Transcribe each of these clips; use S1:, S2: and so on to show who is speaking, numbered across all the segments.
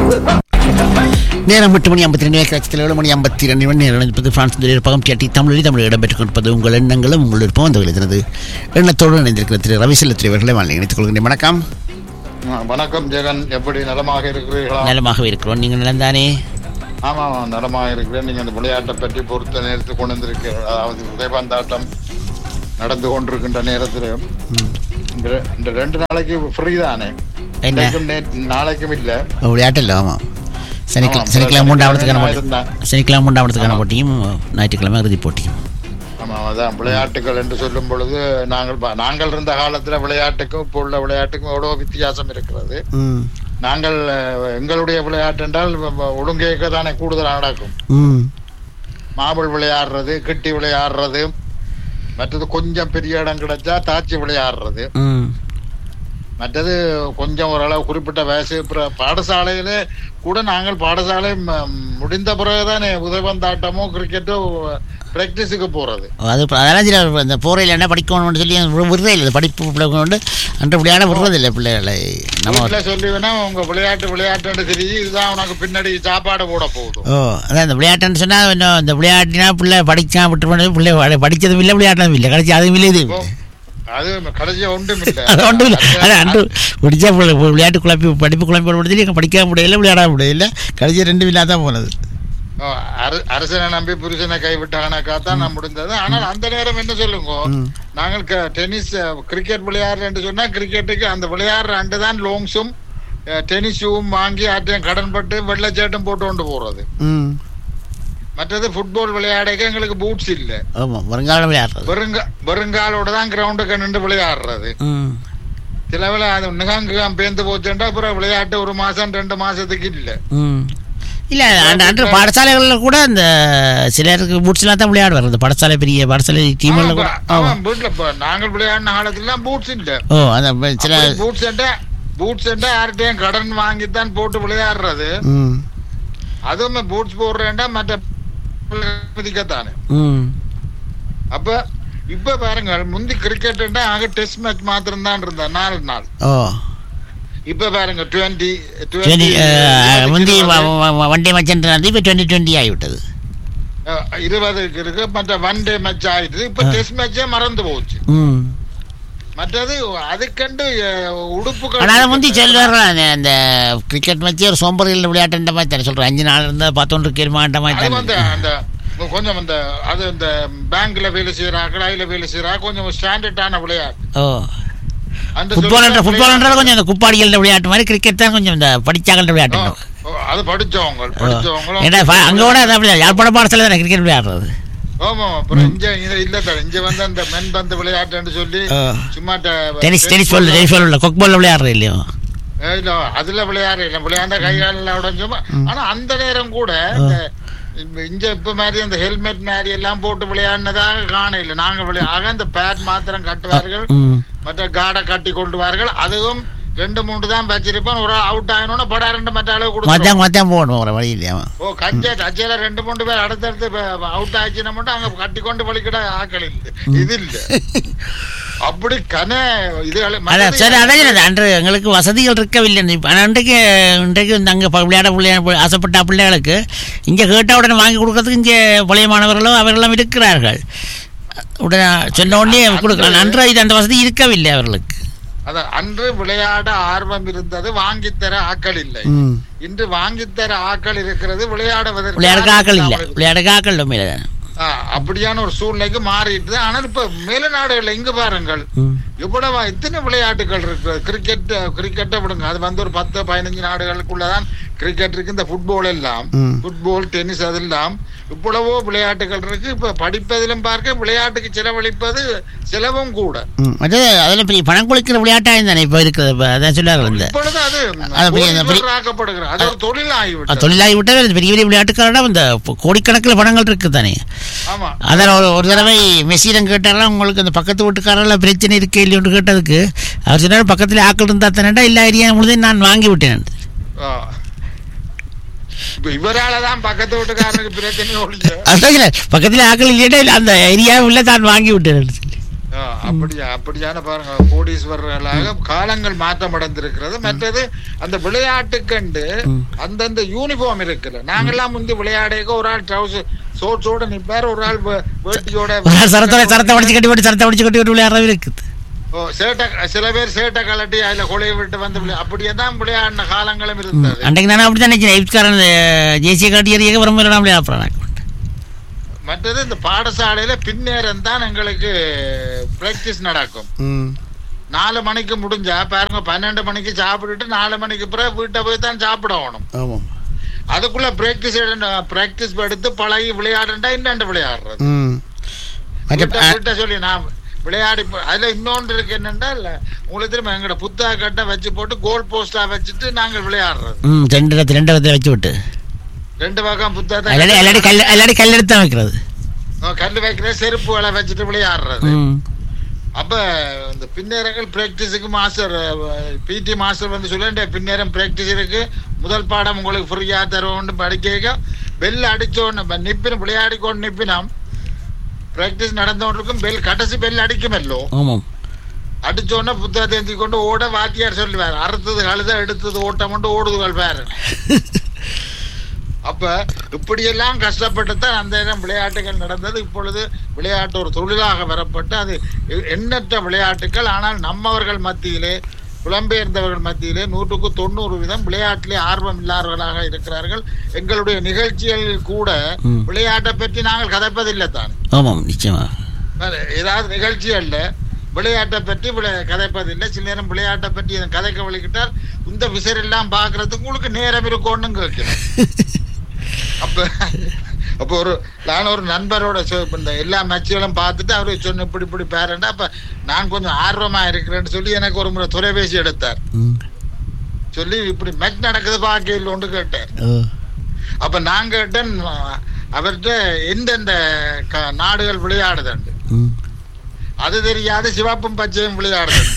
S1: நேரம் எட்டு மணி ஐம்பத்தி ரெண்டு லட்சத்தில் ஏழு மணி ஐம்பத்தி ரெண்டு மணி நேரம் இருப்பது பிரான்ஸ் பகம் டியாட்டி தமிழில் தமிழ் இடம்பெற்றுக் கொண்டிருப்பது உங்கள் எண்ணங்களும் உங்கள் விருப்பம் அந்த எழுதினது எண்ணத்தோடு இணைந்திருக்கிற திரு ரவிசெல்லத்திரி அவர்களை வாழ்ந்து இணைத்துக் கொள்கிறேன் வணக்கம்
S2: ஆ, வணக்கம் ஜெகன் எப்படி நலமாக இருக்கிறீர்களா
S1: நலமாகவே இருக்கிறோம் நீங்கள் நலந்தானே
S2: ஆமா ஆமா நலமாக இருக்கிறேன் நீங்க அந்த விளையாட்டை பற்றி பொறுத்த நேரத்தில் கொண்டு வந்திருக்கிறீர்கள் அதாவது உதயபந்தாட்டம் நடந்து கொண்டிருக்கின்ற நேரத்தில் இந்த ரெ- இந்த ரெண்டு நாளைக்கு ஃப்ரீ தானே
S1: என்ன?
S2: இன்றைக்கும் நேற்று நாளைக்கும் இல்ல
S1: விளையாட்டில் ஆமாம் சனிக்கிழமை
S2: ஆமாம்,
S1: சனிக்கிழமை மூன்றாவதுக்கான போட்டி
S2: இருந்தான்.
S1: சனிக்கிழமை மூன்றாவதுக்கான போட்டியும் ஞாயிற்றுக்கிழமை இறுதிப் போட்டியும்
S2: ஆமா அதான் விளையாட்டுகள் என்று சொல்லும் பொழுது நாங்கள் ப- நாங்கள் இருந்த காலத்துல விளையாட்டுக்கும் இப்போ உள்ள விளையாட்டுக்கும் எவ்வளவு வித்தியாசம் இருக்கிறது
S1: ம்
S2: நாங்கள் அஹ், எங்களுடைய விளையாட்டு என்றால் வ- வ- ஒழுங்கேக்க தானே கூடுதலாக நடக்கும்
S1: ம்
S2: மாபிள் விளையாடுறது கிட்டி விளையாடுறது மற்றது கொஞ்சம் பெரிய இடம் கிடைச்சா தாச்சி விளையாடுறது
S1: ம்
S2: மற்றது கொஞ்சம் ஓரளவு குறிப்பிட்ட வயசு பிற- பாடசாலையிலே கூட நாங்கள் பாடசாலை ம- முடிந்த பிறகுதானே உதவந்தாட்டமோ கிரிக்கெட்டோ பிராக்டிஸுக்கு போறது
S1: அது இப்ப அதெல்லாம் சில இந்த போரையில் என்ன படிக்கணும்னு சொல்லி வி- விடுறே இல்லை படிப்பு பிள்ளைகளோண்டு அன்று விளையாட விடுறதில்லை பிள்ளைகளை நம்ம
S2: வீட்டுல சொல்லுவேன்னா உங்க விளையாட்டு விளையாட்டுன்னு தெரியும் இதுதான் உனக்கு பின்னாடி சாப்பாடு போட போகுது
S1: ஓ அதான் இந்த விளையாட்டுன்னு சொன்னால் இன்னும் இந்த விளையாட்டினா பிள்ளை படிச்சா விட்டு போனது பிள்ளை வ- படிச்சதும் இல்லை விளையாட்டதும் இல்லை கடைசி அதுவும் இல்லை இது
S2: இப்போ அது கடைசியா ஒன்றும் இல்லை
S1: அது ஒன்றும் இல்லை அது அன்று பிடிச்சா பிள்ளை விளையாட்டு குழப்பி படிப்பு குழம்பி போடுறது எங்கே படிக்க முடியல விளையாட முடியல கடைசி ரெண்டு விழா தான் போனது
S2: ஓ, அர- அரசனை நம்பி புருஷனை கைவிட்டாங்கனாக்கா தான் நான் முடிந்தது ஆனால் அந்த நேரம் என்ன சொல்லுங்க நாங்கள் க- டென்னிஸ் அஹ், கிரிக்கெட் விளையாடுறேன்னு சொன்னா கிரிக்கெட்டுக்கு அந்த விளையாடுற அண்டு தான் லோங்ஸும் அஹ், டென்னிஸ் ஷூவும் வாங்கி ஆட்டையும் கடன் பட்டு வெள்ளச்சேட்டும் போட்டு கொண்டு போறது
S1: ம்
S2: மற்றது ஃபுட்பால் விளையாடக்க எங்களுக்கு பூட்ஸ் இல்ல
S1: ஆமாம் வருங்காலம் விளையாடுறது
S2: வெறுங்க வெறுங்காலோட தான் கிரவுண்டுக்கு நின்று விளையாடுறது
S1: ம்
S2: சில வேளை அது நிகாங்குகாம் பேந்து போச்சுட்டா அப்புறம் விளையாட்டு ஒரு மாசம் ரெண்டு மாசத்துக்கு இல்ல
S1: ம் இல்லை அன்று அன்று பாடசாலைகளில் கூட இந்த சிலருக்கு பூட்ஸ்லாம் தான் விளையாடுவார் இந்த பாடசாலை பெரிய பாடசாலை டீம்களில் கூட ஆமாம்
S2: ஆமா வீட்டுல இப்ப நாங்கள் விளையாடின காலத்துல பூட்ஸ் இல்ல
S1: ஓ அந்த ப- சில
S2: பூட்ஸ் பூட்ஸ் யார்கிட்டயும் கடன் வாங்கித்தான் போட்டு விளையாடுறது
S1: ம்
S2: அதுவும் பூட்ஸ் போடுறேன்டா மற்ற மதிக்கத்தானே
S1: ம்
S2: அப்ப இப்ப பாருங்க முந்தி கிரிக்கெட் ஆக டெஸ்ட் மேட்ச் மாத்திரம் தான் இருந்தா நாலு நாள்
S1: ஓ
S2: இப்ப பாருங்க டுவெண்ட்டி
S1: டுவெண்ட்டி முந்தி ஒன் டே மேட்ச் நடந்து இப்போ டுவெண்ட்டி டுவெண்ட்டி ஆகிவிட்டது
S2: இருபதுக்கு இருக்கு மற்ற ஒன் டே மேட்ச் ஆயிடுது இப்ப டெஸ்ட் மேட்சே மறந்து போச்சு
S1: ம்
S2: மற்றது அதுக்கண்டு அஹ், உடுப்புகள்
S1: ஆனால் அதை முந்தி சொல்லுவார்கள் அந்த அந்த கிரிக்கெட் மேட்ச்சே ஒரு சோம்பர்கள் விளையாட்டுன்ற மாதிரி தானே சொல்கிறேன் அஞ்சு நாள் இருந்தால் பார்த்தோன்று கேள்மாட்ட மாதிரி
S2: அது வந்து
S1: தானே
S2: அந்த கொஞ்சம் அந்த அது இந்த பேங்க்ல வேலை செய்யறா கடாயில வேலை செய்யறா கொஞ்சம் ஸ்டாண்டர்டான விளையாட்டு
S1: ஓ
S2: அந்த
S1: ஃபுட்பால் என்ற
S2: சொல்லுங்க
S1: ஃபுட்பால் என்றால் கொஞ்சம் இந்த குப்பாடிகள் விளையாட்டு மாதிரி கிரிக்கெட் தான் கொஞ்சம் இந்த படிச்சாங்கன்ற விளையாட்டு
S2: ஓ, ஓ, அது படிச்சவங்க படிச்சவங்களும்
S1: ஏன்னா ப- அங்க கூட அதான் அப்படி யாழ்ப்பாண பாடசாலை தானே கிரிக்கெட் விளையாடுறது
S2: ஆமா அப்புறம் இங்க இங்க இல்ல தர இங்க வந்து அந்த மென் பந்து விளையாட்டுன்னு சொல்லி
S1: ஆ.
S2: சும்மா ட-
S1: tennis tennis ball tennis ball இல்லை கொக் பால் விளையாடுறது இல்லையோ
S2: ஏ, இல்ல அதுல விளையாடு இல்ல விளையாண்ட கைகால உடஞ்சுமா ஆனா அந்த நேரம் கூட இந்த இப்ப இங்க இப்ப மாதிரி அந்த ஹெல்மெட் மாதிரி எல்லாம் போட்டு விளையாடினதாக காண இல்ல நாங்க விளையா ஆக அந்த பேட் மாத்திரம் கட்டுவார்கள்
S1: ம்
S2: மற்ற காடை கட்டி கொண்டுவார்கள் அதுவும் ரெண்டு மூணு தான் வச்சிருப்பான் ஒரு அவுட் ஆகணும்னா படா ரெண்டு மற்ற அளவு கொடுத்து
S1: மத்தியம் மத்தியம் போகணும் ஒரு வழி இல்லையா
S2: ஓ கஞ்சா கச்சையில ரெண்டு மூணு பேர் அடுத்தடுத்து அவுட் ஆச்சுன்னா மட்டும் அங்க கட்டி கொண்டு வலிக்கிட ஆக்கள் இல்ல இது இல்ல அப்படி கன இது
S1: அதான் சரி அதான் சொன்னது. அன்று எங்களுக்கு வசதிகள் இருக்கவில்லை இப்ப ஆனா இன்றைக்கு இன்றைக்கு இந்த அங்கே விளையாட பிள்ளைய ஆசைப்பட்ட பிள்ளைகளுக்கு இங்கே கேட்ட உடனே வாங்கி கொடுக்கறதுக்கு இங்கே பழைய மாணவர்களும் அவர்களும் இருக்கிறார்கள் உடனே சொன்ன உடனே கொடுக்கலாம் அன்று இது அந்த வசதி இருக்கவில்லை அவர்களுக்கு
S2: அதான் அன்று விளையாட ஆர்வம் இருந்தது வாங்கித்தர ஆக்கள் இல்லை
S1: ம்
S2: இன்று வாங்கித்தர ஆக்கள் இருக்கிறது விளையாடுவதற்கு
S1: விளையாடுக்க ஆக்கள் இல்லை
S2: இல்லாமல் இருக்கு.
S1: விளையாடுக்க ஆக்கள் உண்மையில தானே
S2: ஆ, அப்படியான ஒரு சூழ்நிலைக்கு மாறிட்டு ஆனால் இப்ப மேல நாடுகள்ல இங்க பாருங்கள்
S1: ம்
S2: எவ்வளவு எத்தனை விளையாட்டுகள் இருக்கு கிரிக்கெட் கிரிக்கெட்டை விடுங்க அது வந்து ஒரு பத்து பதினஞ்சு நாடுகளுக்குள்ளதான் கிரிக்கெட் இருக்கு இந்த ஃபுட்பால் எல்லாம்
S1: ம்.
S2: ஃபுட்பால் டென்னிஸ் அதெல்லாம் இவ்வளவோ விளையாட்டுகள் இருக்கு இப்ப படிப்பதிலும் பார்க்க விளையாட்டுக்கு செலவழிப்பது செலவும் கூட
S1: ம் அது அதில் பெரிய பணம் கொடுக்கிற விளையாட்டாக தானே இப்போ இருக்கிறது இப்போ அதான் சொல்லுவார்கள் இந்த
S2: இப்பொழுது அது
S1: அது பெரிய- அந்த பெரிய-
S2: ஆக்கப்படுகிறது அது ஒரு தொழில்
S1: அது
S2: ஆகிவிட்டது
S1: தொழிலாகி விட்டால் பெரிய பெரிய விளையாட்டுக்காரனா இந்த கோடிக்கணக்கில் பணங்கள் இருக்குது தானே
S2: ஆமா
S1: அதான் ஒரு ஒரு தடவை மெஸ்ஸிடம் கேட்டாரா உங்களுக்கு அந்த பக்கத்து வீட்டுக்காரெல்லாம் பிரச்சனை இருக்கே இல்லையோன்னு கேட்டதுக்கு அவர் சொன்னார் பக்கத்தில் ஆக்கள் இருந்தா தானேடா எல்லா ஏரியா முழுதையும் நான் வாங்கி விட்டேன்
S2: ஆ. இப்ப இவராலதான் பக்கத்து வீட்டுக்காரனுக்கு பிரச்சனை ஒழிஞ்சு
S1: அதான் சொன்னார், பக்கத்தில் ஆக்கள் இல்லையா இல்லை அந்த ஏரியாவில் தான் வாங்கி விட்டேன் சொல்லி
S2: ஆ. ஆ, அப்படியா அப்படியான பாருங்க கோடீஸ்வரர்களாக காலங்கள் மாற்றம் அடைந்திருக்கிறது மற்றது அந்த விளையாட்டுக்கண்டு அந்தந்த யூனிஃபார்ம் இருக்குல்ல நாங்கெல்லாம் முந்தி விளையாடேக்க ஒரு ஆள் ட்ரௌசர் ஷோர்ட்ஸோட நிப்பார் ஒரு ஆள் வே- வேட்டியோட
S1: சரத்தோட சரத்தை படிச்சு கட்டி போட்டு சரத்தை படிச்சு கட்டி விட்டு விளையாடுறது இருக்குது
S2: ஓ, சேட்டை சில பேர் சேட்டை கலட்டி அதுல கொலையை விட்டு வந்து விளையா- அப்படியே தான் விளையாடின காலங்களும் இருந்தது
S1: அன்றைக்கு நானும் அப்படி தான் நினைச்சேன் எய்ப்ஸ்காரன் ஜேசிய காட்டி எறிய ரொம்ப விளையாட விளையாடுறேன்
S2: மற்றது இந்த பாடசாலையில பின்னேரம் தான் எங்களுக்கு பிராக்டிஸ் நடக்கும்
S3: ம்
S2: நாலு மணிக்கு முடிஞ்சா பாருங்க பன்னெண்டு மணிக்கு சாப்பிட்டுட்டு நாலு மணிக்கு பிறகு வீட்டை போய் தான் சாப்பிடணும்
S3: ஆமாம்
S2: அதுக்குள்ள பிராக்டிஸ் பிராக்டிஸ் எடுத்து பழகி விளையாடுண்டா இன்னண்டு விளையாடுறது
S3: ம்
S1: மற்ற
S2: வீட்டை வீட்டை சொல்லி நான் விளையாடி போ- அதுல இன்னொன்று இருக்கு என்னன்னா இல்ல உங்களுக்கு திரும்ப எங்கட புத்தக கட்டை வச்சு போட்டு கோல் போஸ்டா வச்சுட்டு நாங்கள் விளையாடுறது
S1: ம் ரெண்டு இடத்துல ரெண்டு இடத்துல வச்சு விட்டு
S2: ரெண்டு பக்கம் புத்தகத்தை
S1: எல்லாடி எல்லாடி கல் எல்லாடி கல் எடுத்து தான் வைக்கிறது
S2: கல் வைக்கிற செருப்புகளை வச்சுட்டு விளையாடுறது
S1: ம்
S2: அப்ப இந்த பின்னேரங்கள் பிராக்டிஸுக்கு மாஸ்டர் பிடி மாஸ்டர் வந்து சொல்ல பின்னேரம் பிராக்டிஸ் இருக்கு முதல் பாடம் உங்களுக்கு ஃப்ரீயா தருவோம்னு படிக்க பெல் அடிச்சோன்னு நிப்பின விளையாடிக்கொண்டு நிப்பினம் பிராக்டிஸ் நடந்தோன்றிருக்கும் பெல் கடைசி பெல் அடிக்குமல்லோ
S1: ஆமாம்
S2: அடிச்சோடனே புத்தகத்தை ஏந்தி கொண்டு ஓட வாத்தியார் சொல்லுவார் அறுத்தது கழுத எடுத்தது ஓட்டம் கொண்டு ஓடுதுகள் பாரு அப்ப இப்படியெல்லாம் கஷ்டப்பட்டு தான் அந்த நேரம் விளையாட்டுகள் நடந்தது இப்பொழுது விளையாட்டு ஒரு தொழிலாக வரப்பட்டு அது எ- எண்ணற்ற விளையாட்டுகள் ஆனால் நம்மவர்கள் மத்தியிலே புலம்பெயர்ந்தவர்கள் மத்தியிலே நூற்றுக்கு தொண்ணூறு வீதம் விளையாட்டிலே ஆர்வம் இல்லாதவர்களாக இருக்கிறார்கள் எங்களுடைய நிகழ்ச்சிகள் கூட
S1: ம்.
S2: விளையாட்டை பற்றி நாங்கள் கதைப்பதில்லை தான்
S1: ஆமாம் நிச்சயமா
S2: வேற ஏதாவது நிகழ்ச்சிகள்ல விளையாட்டை பற்றி விளை- கதைப்பதில்லை சில நேரம் விளையாட்டை பற்றி இதன் கதைக்க வலிக்கிட்டால் இந்த விசரெல்லாம் பார்க்கறதுக்கு உங்களுக்கு நேரம் இருக்கும்னு கேட்கிறேன் அப்ப அப்போ ஒரு நான் ஒரு நண்பரோட சொ- இப்ப இந்த எல்லா மேட்சுகளும் பார்த்துட்டு அவரு சொன்ன இப்படி இப்படி பேரண்டா அப்ப நான் கொஞ்சம் ஆர்வமா இருக்கிறேன்னு சொல்லி எனக்கு ஒரு முறை தொலைபேசி எடுத்தார்
S1: ம்
S2: சொல்லி இப்படி மேட்ச் நடக்குது பார்க்க ஒன்று கேட்டார்
S1: ஓ
S2: அப்ப நான் கேட்டேன் அவர்கிட்ட எந்தெந்த க- நாடுகள் விளையாடுதுண்டு
S1: ம்
S2: அது தெரியாது சிவப்பும் பச்சையும் விளையாடுது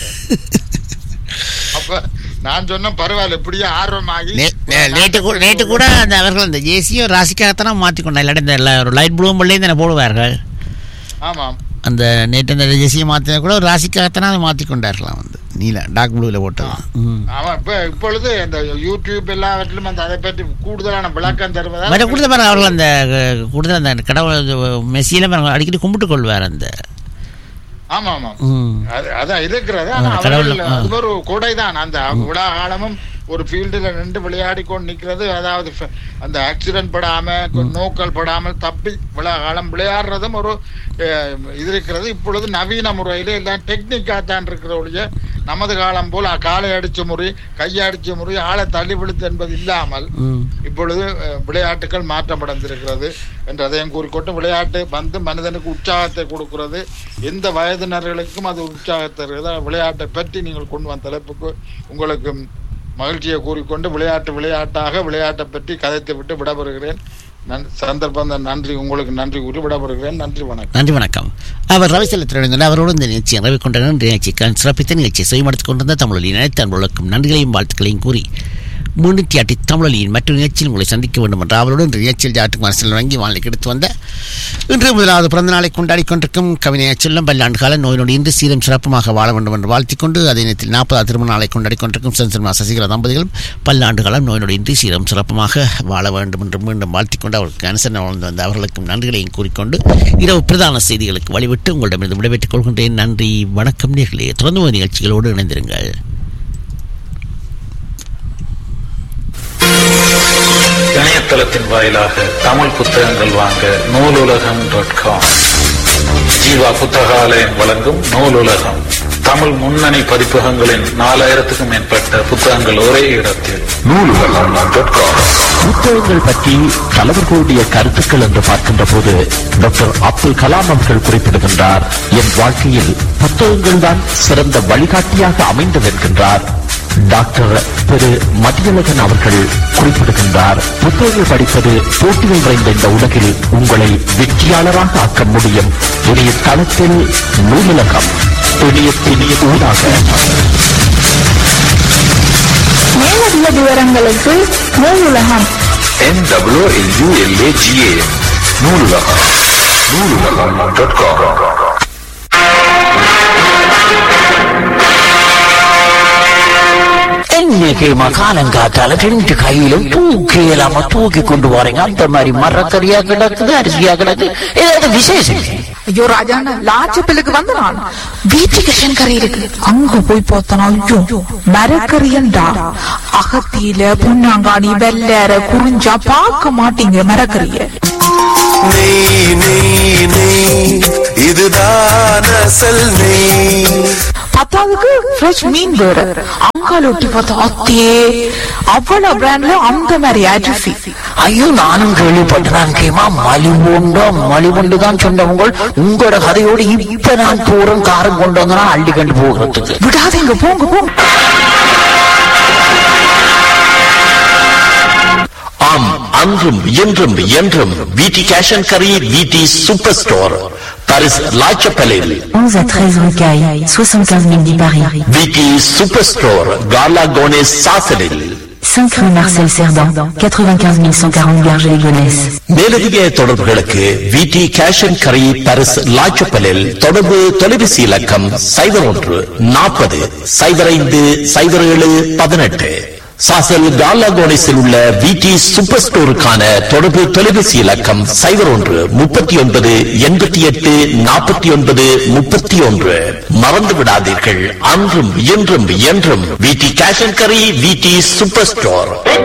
S2: அப்ப நான் சொன்னேன் பரவாயில்ல இப்படியே ஆர்வமாகி
S1: நே- நே- நேற்று கூட நேற்று கூட அந்த அவர்கள் அந்த ஜேசியோ ராசிக்காகத்தானே மாற்றிக்கொண்டா இல்லாட்டி இந்த ல- ஒரு லைட் ப்ளூவும் வெள்ளையும் தானே போடுவார்கள்
S2: ஆமாம்
S1: அந்த நேற்று அந்த ஜெசியை மாற்றின கூட ஒரு ராசிக்காகத்தானே அதை மாற்றிக்கொண்டார்களாம் வந்து நீல டார்க் ப்ளூவில் போட்டது ம்
S2: அவன் இப்ப இப்பொழுது இந்த யூடியூப் எல்லாவற்றிலும் அந்த அதை பற்றி கூடுதலான விளக்கம்
S1: வேற
S2: தருவதால்
S1: கூடுதல் பாருங்க அவர்கள் அந்த அஹ், கூடுதல் அந்த கடவுள் மெஸ்ஸியில பாருங்க அடிக்கடி கும்பிட்டு கொள்வார் அந்த
S2: ஆமா ஆமாம்
S1: ம்
S2: அது அதான் இருக்கிறது ஆனா
S1: ஆ, கடவுள்,
S2: அவர்கள்
S1: ஆ.
S2: அது ஒரு கொடைதான் அந்த விழா காலமும் ஒரு ஃபீல்டுல நின்று விளையாடி கொண்டு நிக்கிறது அதாவது ஃப- அந்த ஆக்சிடென்ட் படாம நோக்கல் படாமல் தப்பி விழா காலம் விளையாடுறதும் ஒரு அஹ், இது இருக்கிறது இப்பொழுது நவீன முறையில எல்லாம் டெக்னிக்கா தான் இருக்கிற ஒழிய நமது காலம் போல் காலை அடிச்ச முறை கையடிச்ச முறை ஆளை தள்ளி விழுத்து என்பது இல்லாமல்
S1: ம்
S2: இப்பொழுது அஹ், விளையாட்டுகள் மாற்றமடைந்திருக்கிறது என்றதையும் கூறிக்கொண்டு விளையாட்டு வந்து மனிதனுக்கு உற்சாகத்தை கொடுக்கிறது எந்த வயதினர்களுக்கும் அது உற்சாகத்தை தருகிறது விளையாட்டை பற்றி நீங்கள் கொண்டு வந்த தலைப்புக்கு உங்களுக்கு மகிழ்ச்சியை கூறிக்கொண்டு விளையாட்டு விளையாட்டாக விளையாட்டை பற்றி கதைத்து விட்டு விடப்பெறுகிறேன் நன் சந்தர்ப்பம் தந்த நன்றி உங்களுக்கு நன்றி கூறி விடப்பெறுகிறேன் நன்றி வணக்கம்
S1: நன்றி வணக்கம் அவர் ரவிசலத்தினர் அவரோடு இந்த நிகழ்ச்சி ரவி கொண்ட நிகழ்ச்சிக்கான சிறப்பித்த நிகழ்ச்சியை செய்யமடுத்துக் கொண்டிருந்த தமிழொலியின் அனைத்து அன்புகளுக்கும் நன்றிகளையும் வாழ்த்துக்களையும் கூறி முன்னூற்றி ஆட்டி தமிழொலியின் மற்றொரு நிகழ்ச்சியில் உங்களை சந்திக்க வேண்டும் என்ற அவரோடு இந்த நிகழ்ச்சியில் ஜாட்டுக்கு மனசில் வங்கி வாழ்க்கை எடுத்து வந்த இன்று முதலாவது பிறந்த நாளை கொண்டாடி கொண்டிருக்கும் கவிஞர் செல்லம் பல்லாண்டு கால நோய் நொடி இன்று சீரம் சிறப்புமாக வாழ வேண்டும் என்று வாழ்த்திக் கொண்டு அதே நேரத்தில் நாற்பதாவது திருமண நாளை கொண்டாடி கொண்டிருக்கும் சென்சன்மா சசிகலா தம்பதிகளும் பல்லாண்டு காலம் நோய் நொடி இன்றி சீரம் சிறப்புமாக வாழ வேண்டும் என்று மீண்டும் வாழ்த்திக் கொண்டு அவருக்கு அனுசரணை வாழ்ந்து வந்த அவர்களுக்கும் நன்றிகளையும் கூறிக்கொண்டு இரவு பிரதான செய்திகளுக்கு வழிவிட்டு உங்களிடமிருந்து விடைபெற்றுக் கொள்கின்றேன் நன்றி வணக்கம் நேர்களே தொடர்ந்து ஒரு நிகழ்ச்சிகளோடு இணைந்திருங்கள்
S4: இணையதளத்தின் வாயிலாக தமிழ் புத்தகங்கள் வாங்க நூலுலகம் டாட் காம் ஜீவா புத்தகாலயம் வழங்கும் நூலுலகம் தமிழ் முன்னணி பதிப்பகங்களின் நாலாயிரத்துக்கும் மேற்பட்ட புத்தகங்கள் ஒரே இடத்தில் நூலுலகம் டாட் காம்
S5: புத்தகங்கள் பற்றி தலைவர்களுடைய கருத்துக்கள் என்று பார்க்கின்ற போது டாக்டர் அப்துல் கலாம் அவர்கள் குறிப்பிடுகின்றார் என் வாழ்க்கையில் புத்தகங்கள் தான் சிறந்த வழிகாட்டியாக அமைந்தது என்கின்றார் டாக்டர் திரு மதியழகன் அவர்கள் குறிப்பிடுகின்றார் புத்தகங்கள் படிப்பது போட்டிகள் நிறைந்த இந்த உலகில் உங்களை வெற்றியாளராக ஆக்க முடியும் இணைய தளத்தில் நூலகம் இணையத்தின் ஊடாக
S6: மேலதிக விவரங்களுக்கு Noolulagam
S4: NWLULAGA Noolulagam Noolulagam dot com
S3: என்னைக்குமா காலங்காத்தால ரெண்டு கையிலும் தூக்கி இல்லாம தூக்கி கொண்டு போறீங்க அந்த மாதிரி மரக்கறியா கிடக்குது அரிசியா கிடக்கு ஏதாவது விசேஷம்
S7: ஐயோ ராஜாண்ணா லாச்சப்பிலுக்கு வந்து நான் வீட்டுக்கு கறி இருக்கு அங்க போய் பார்த்தனா ஐயோ மரக்கறியண்டா அகத்தியில பொன்னாங்காணி வெள்ளற குறிஞ்சா பார்க்க மாட்டீங்க மரக்கறிய
S8: நெய் நெய் நெய் இதுதான் அசல் நெய்
S7: பத்தாவதுக்கு ஃப்ரெஷ் மீன் வேற அங்கால ஒட்டி பார்த்தா அத்தே அவ்வளவு பிராண்ட்ல அந்த மாதிரி அரிசி
S3: ஐயோ நானும் கேள்விப்பட்டேன் கேமா மலிவுண்டோ மலிவுண்டு தான் சொன்னவங்க உங்களோட கதையோடு இப்ப நான் போறேன் காரம் கொண்டு வந்தனா அள்ளி கண்டு போகிறதுக்கு
S7: விடாதீங்க போங்க போங்க
S5: ஆம் அன்றும் இன்றும் என்றும் விடி கேஷ் அண்ட் கரி விடி சூப்பர் ஸ்டோர் பாரிஸ் லாச்சப்பலில்
S9: 11 à 13 rue Caille, 75 000 10 Paris.
S5: விடி சூப்பர் ஸ்டோர் காலா கோனேஸ் சாசலில்
S9: 5 rue Marcel Cerdan, 95 140 Garges-les-Gonesse.
S5: மேலதிக தொடர்புகளுக்கு விடி கேஷ் அண்ட் கரி பாரிஸ் லாச்சப்பலில் தொடர்பு தொலைபேசி இலக்கம் சைபர் ஒன்று நாற்பது சைபர் ஐந்து சைபர் ஏழு பதினெட்டு சாசல் காலாகோனிஸில் உள்ள விடி சூப்பர் ஸ்டோருக்கான தொடர்பு தொலைபேசி இலக்கம் சைபர் ஒன்று முப்பத்தி ஒன்பது எண்பத்தி எட்டு நாற்பத்தி ஒன்பது முப்பத்தி ஒன்று மறந்து விடாதீர்கள் அன்றும் இன்றும் என்றும் விடி கேஷ் அண்ட் கரி விடி சூப்பர் ஸ்டோர்